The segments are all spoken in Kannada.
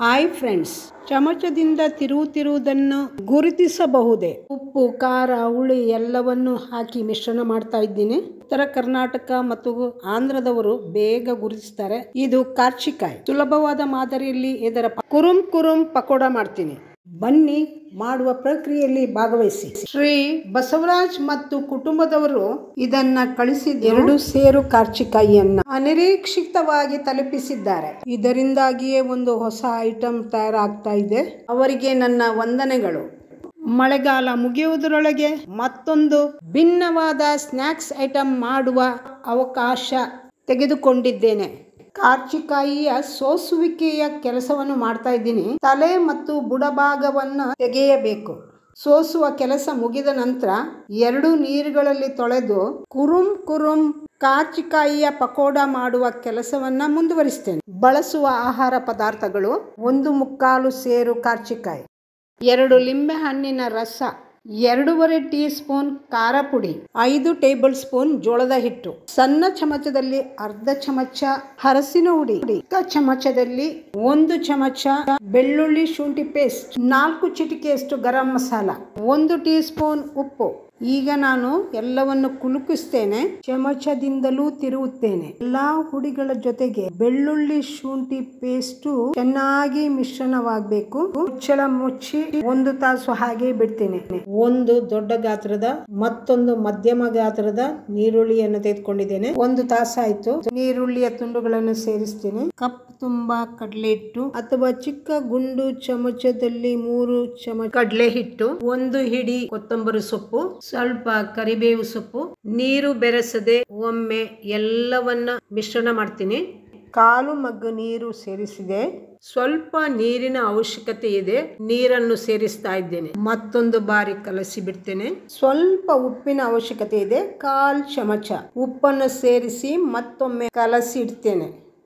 ಹಾಯ್ ಫ್ರೆಂಡ್ಸ್ ಚಮಚದಿಂದ ತಿರುವುತ್ತಿರುವುದನ್ನು ಗುರುತಿಸಬಹುದೇ ಉಪ್ಪು ಖಾರ ಹುಳಿ ಎಲ್ಲವನ್ನು ಹಾಕಿ ಮಿಶ್ರಣ ಮಾಡ್ತಾ ಇದ್ದೀನಿ ಉತ್ತರ ಕರ್ನಾಟಕ ಮತ್ತು ಆಂಧ್ರದವರು ಬೇಗ ಗುರುತಿಸ್ತಾರೆ ಇದು ಕಾರ್ಚಿಕಾಯಿ ಸುಲಭವಾದ ಮಾದರಿಯಲ್ಲಿ ಇದರ ಪ- ಕುರುಂ ಕುರುಂ ಪಕೋಡ ಮಾಡ್ತೀನಿ ಬನ್ನಿ ಮಾಡುವ ಪ್ರಕ್ರಿಯೆಯಲ್ಲಿ ಭಾಗವಹಿಸಿ ಶ್ರೀ ಬಸವರಾಜ್ ಮತ್ತು ಕುಟುಂಬದವರು ಇದನ್ನ ಕಳಿಸಿದ ಎರಡು ಸೇರು ಕಾರ್ಚಿಕಾಯಿಯನ್ನ ಅನಿರೀಕ್ಷಿತವಾಗಿ ತಲುಪಿಸಿದ್ದಾರೆ ಇದರಿಂದಾಗಿಯೇ ಒಂದು ಹೊಸ ಐಟಂ ತಯಾರಾಗ್ತಾ ಇದೆ ಅವರಿಗೆ ನನ್ನ ವಂದನೆಗಳು ಮಳೆಗಾಲ ಮುಗಿಯುವುದರೊಳಗೆ ಮತ್ತೊಂದು ಭಿನ್ನವಾದ ಸ್ನ್ಯಾಕ್ಸ್ ಐಟಮ್ ಮಾಡುವ ಅವಕಾಶ ತೆಗೆದುಕೊಂಡಿದ್ದೇನೆ ಕಾರ್ಚಿಕಾಯಿಯ ಸೋಸುವಿಕೆಯ ಕೆಲಸವನ್ನು ಮಾಡ್ತಾ ಇದ್ದೀನಿ ತಲೆ ಮತ್ತು ಬುಡಭಾಗವನ್ನು ತೆಗೆಯಬೇಕು ಸೋಸುವ ಕೆಲಸ ಮುಗಿದ ನಂತರ ಎರಡು ನೀರುಗಳಲ್ಲಿ ತೊಳೆದು ಕುರುಂ ಕುರುಂ ಕಾರ್ಚಿಕಾಯಿಯ ಪಕೋಡ ಮಾಡುವ ಕೆಲಸವನ್ನ ಮುಂದುವರಿಸ್ತೇನೆ ಬಳಸುವ ಆಹಾರ ಪದಾರ್ಥಗಳು ಒಂದು ಮುಕ್ಕಾಲು ಸೇರು ಕಾರ್ಚಿಕಾಯಿ ಎರಡು ಲಿಂಬೆ ಹಣ್ಣಿನ ರಸ ಎರಡೂವರೆ ಟೀ ಸ್ಪೂನ್ ಖಾರ ಪುಡಿ ಐದು ಟೇಬಲ್ ಸ್ಪೂನ್ ಜೋಳದ ಹಿಟ್ಟು ಸಣ್ಣ ಚಮಚದಲ್ಲಿ ಅರ್ಧ ಚಮಚ ಹರಸಿನ ಹುಡಿ ಚಿಕ್ಕ ಚಮಚದಲ್ಲಿ ಒಂದು ಚಮಚ ಬೆಳ್ಳುಳ್ಳಿ ಶುಂಠಿ ಪೇಸ್ಟ್ ನಾಲ್ಕು ಚಿಟಿಕೆಯಷ್ಟು ಗರಂ ಮಸಾಲ ಒಂದು ಟೀ ಸ್ಪೂನ್ ಉಪ್ಪು ಈಗ ನಾನು ಎಲ್ಲವನ್ನು ಕುಲುಕಿಸ್ತೇನೆ ಚಮಚದಿಂದಲೂ ತಿರುವುತ್ತೇನೆ ಎಲ್ಲಾ ಹುಡಿಗಳ ಜೊತೆಗೆ ಬೆಳ್ಳುಳ್ಳಿ ಶುಂಠಿ ಪೇಸ್ಟು ಚೆನ್ನಾಗಿ ಮಿಶ್ರಣವಾಗಬೇಕು ಮುಚ್ಚಳ ಮುಚ್ಚಿ ಒಂದು ತಾಸು ಹಾಗೆ ಬಿಡ್ತೇನೆ ಒಂದು ದೊಡ್ಡ ಗಾತ್ರದ ಮತ್ತೊಂದು ಮಧ್ಯಮ ಗಾತ್ರದ ನೀರುಳ್ಳಿಯನ್ನು ತೆಗೆದುಕೊಂಡಿದ್ದೇನೆ ಒಂದು ತಾಸಾಯ್ತು ನೀರುಳ್ಳಿಯ ತುಂಡುಗಳನ್ನು ಸೇರಿಸ್ತೇನೆ ಕಪ್ ತುಂಬಾ ಕಡಲೆ ಹಿಟ್ಟು ಅಥವಾ ಚಿಕ್ಕ ಗುಂಡು ಚಮಚದಲ್ಲಿ ಮೂರು ಚಮಚ ಕಡಲೆ ಹಿಟ್ಟು ಒಂದು ಹಿಡಿ ಕೊತ್ತಂಬರಿ ಸೊಪ್ಪು ಸ್ವಲ್ಪ ಕರಿಬೇವು ಸೊಪ್ಪು ನೀರು ಬೆರೆಸದೆ ಒಮ್ಮೆ ಎಲ್ಲವನ್ನ ಮಿಶ್ರಣ ಮಾಡ್ತೀನಿ ಕಾಲು ಮಗ್ಗು ನೀರು ಸೇರಿಸಿದೆ ಸ್ವಲ್ಪ ನೀರಿನ ಅವಶ್ಯಕತೆ ಇದೆ ನೀರನ್ನು ಸೇರಿಸ್ತಾ ಇದ್ದೇನೆ ಮತ್ತೊಂದು ಬಾರಿ ಕಲಸಿ ಬಿಡ್ತೇನೆ ಸ್ವಲ್ಪ ಉಪ್ಪಿನ ಅವಶ್ಯಕತೆ ಇದೆ ಕಾಲ್ ಚಮಚ ಉಪ್ಪನ್ನು ಸೇರಿಸಿ ಮತ್ತೊಮ್ಮೆ ಕಲಸಿ ಇಡ್ತೇನೆ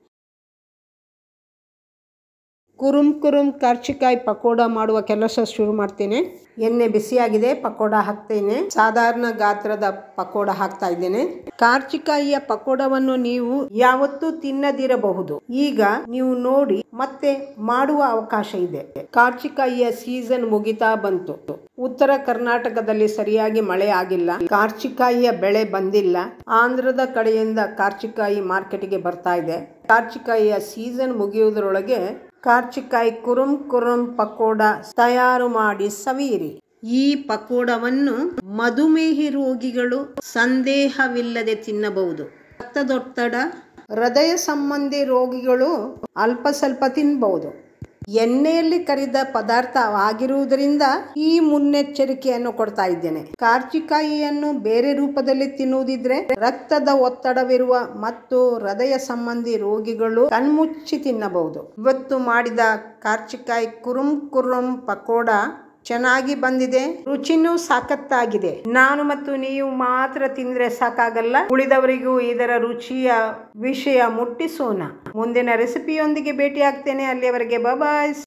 ಕುರುಮ್ ಕುರುಮ್ ಕಾರ್ಚಿಕಾಯಿ ಪಕೋಡ ಮಾಡುವ ಕೆಲಸ ಶುರು ಮಾಡ್ತೇನೆ ಎಣ್ಣೆ ಬಿಸಿಯಾಗಿದೆ ಪಕೋಡ ಹಾಕ್ತೇನೆ ಸಾಧಾರಣ ಗಾತ್ರದ ಪಕೋಡ ಹಾಕ್ತಾ ಇದ್ದೇನೆ ಕಾರ್ಚಿಕಾಯಿಯ ಪಕೋಡವನ್ನು ನೀವು ಯಾವತ್ತೂ ತಿನ್ನದಿರಬಹುದು ಈಗ ನೀವು ನೋಡಿ ಮತ್ತೆ ಮಾಡುವ ಅವಕಾಶ ಇದೆ ಕಾರ್ಚಿಕಾಯಿಯ ಸೀಸನ್ ಮುಗಿತಾ ಬಂತು ಉತ್ತರ ಕರ್ನಾಟಕದಲ್ಲಿ ಸರಿಯಾಗಿ ಮಳೆ ಆಗಿಲ್ಲ ಕಾರ್ಚಿಕಾಯಿಯ ಬೆಳೆ ಬಂದಿಲ್ಲ ಆಂಧ್ರದ ಕಡೆಯಿಂದ ಕಾರ್ಚಿಕಾಯಿ ಮಾರ್ಕೆಟ್ಗೆ ಬರ್ತಾ ಇದೆ ಕಾರ್ಚಿಕಾಯಿಯ ಸೀಸನ್ ಮುಗಿಯುವುದರೊಳಗೆ ಕಾರ್ಚಿಕಾಯಿ ಕುರುಂ ಕುರುಂ ಪಕೋಡ ತಯಾರು ಮಾಡಿ ಸವಿಯಿರಿ ಈ ಪಕೋಡವನ್ನು ಮಧುಮೇಹಿ ರೋಗಿಗಳು ಸಂದೇಹವಿಲ್ಲದೆ ತಿನ್ನಬಹುದು ರಕ್ತದೊತ್ತಡ ಹೃದಯ ಸಂಬಂಧಿ ರೋಗಿಗಳು ಅಲ್ಪ ಸ್ವಲ್ಪ ತಿನ್ನಬಹುದು ಎಣ್ಣೆಯಲ್ಲಿ ಕರಿದ ಪದಾರ್ಥ ಆಗಿರುವುದರಿಂದ ಈ ಮುನ್ನೆಚ್ಚರಿಕೆಯನ್ನು ಕೊಡ್ತಾ ಇದ್ದೇನೆ ಕಾರ್ಚಿಕಾಯಿಯನ್ನು ಬೇರೆ ರೂಪದಲ್ಲಿ ತಿನ್ನುವುದಿದ್ರೆ ರಕ್ತದ ಒತ್ತಡವಿರುವ ಮತ್ತು ಹೃದಯ ಸಂಬಂಧಿ ರೋಗಿಗಳು ಕಣ್ಮುಚ್ಚಿ ತಿನ್ನಬಹುದು ಇವತ್ತು ಮಾಡಿದ ಕಾರ್ಚಿಕಾಯಿ ಕುರುಂ ಕುರುಂ ಪಕೋಡ ಚೆನ್ನಾಗಿ ಬಂದಿದೆ ರುಚಿನೂ ಸಾಕತ್ತಾಗಿದೆ ನಾನು ಮತ್ತು ನೀವು ಮಾತ್ರ ತಿಂದ್ರೆ ಸಾಕಾಗಲ್ಲ ಉಳಿದವರಿಗೂ ಇದರ ರುಚಿಯ ವಿಷಯ ಮುಟ್ಟಿಸೋಣ ಮುಂದಿನ ರೆಸಿಪಿಯೊಂದಿಗೆ ಭೇಟಿ ಆಗ್ತೇನೆ ಅಲ್ಲಿಯವರೆಗೆ ಬಾಯ್